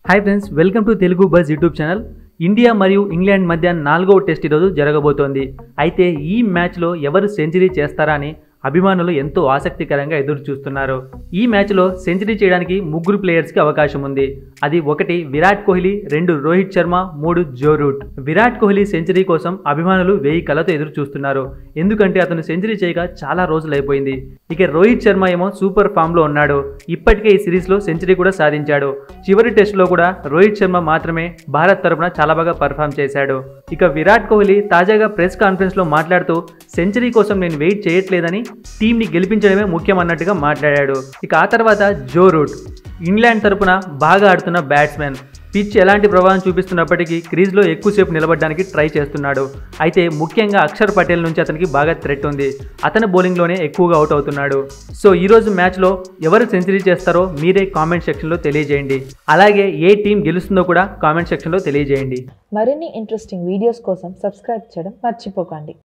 hi friends welcome to Telugu buzz YouTube channel India మరియు England మధ్య నాలుగవ టెస్ట్ ఈరోజు జరగబోతోంది అయితే ఈ మ్యాచ్లో ఎవరు సెంచరీ చేస్తారా అని అభిమానులు ఎంతో ఆసక్తికరంగా ఎదురు చూస్తున్నారు ఈ మ్యాచ్లో సెంచరీ చేయడానికి ముగ్గురు ప్లేయర్స్కి అవకాశం ఉంది అది ఒకటి విరాట్ కోహ్లీ రెండు రోహిత్ శర్మ మూడు Joe Root Virat Kohli century కోసం అభిమానులు వెయ్యి కళ్ళతో ఎదురు చూస్తున్నారు ఎందుకంటే అతను సెంచరీ చేయగా చాలా రోజులు అయిపోయింది ఇక రోహిత్ శర్మ ఏమో సూపర్ ఫామ్లో ఉన్నాడు ఇప్పటికే ఈ సిరీస్లో సెంచరీ కూడా సాధించాడు చివరి టెస్ట్లో కూడా రోహిత్ శర్మ మాత్రమే భారత్ తరపున చాలా బాగా పర్ఫామ్ చేశాడు ఇక విరాట్ కోహ్లీ తాజాగా ప్రెస్ కాన్ఫరెన్స్లో మాట్లాడుతూ సెంచరీ కోసం నేను వెయిట్ చేయట్లేదని టీంని గెలిపించడమే ముఖ్యం అన్నట్టుగా మాట్లాడాడు ఇక ఆ తర్వాత జో రూట్ ఇంగ్లాండ్ తరపున బాగా ఆడుతున్న బ్యాట్స్మెన్ పిచ్ ఎలాంటి ప్రభావం చూపిస్తున్నప్పటికీ క్రీజ్లో ఎక్కువసేపు నిలబడడానికి ట్రై చేస్తున్నాడు అయితే ముఖ్యంగా అక్షర్ పటేల్ నుంచి అతనికి బాగా థ్రెట్ ఉంది అతని బౌలింగ్లోనే ఎక్కువగా అవుట్ అవుతున్నాడు సో ఈరోజు మ్యాచ్లో ఎవరు సెంచరీ చేస్తారో మీరే కామెంట్ సెక్షన్లో తెలియజేయండి అలాగే ఏ టీం గెలుస్తుందో కూడా కామెంట్ సెక్షన్లో తెలియజేయండి మరిన్ని ఇంట్రెస్టింగ్ వీడియోస్ కోసం సబ్స్క్రైబ్ చేయడం మర్చిపోకండి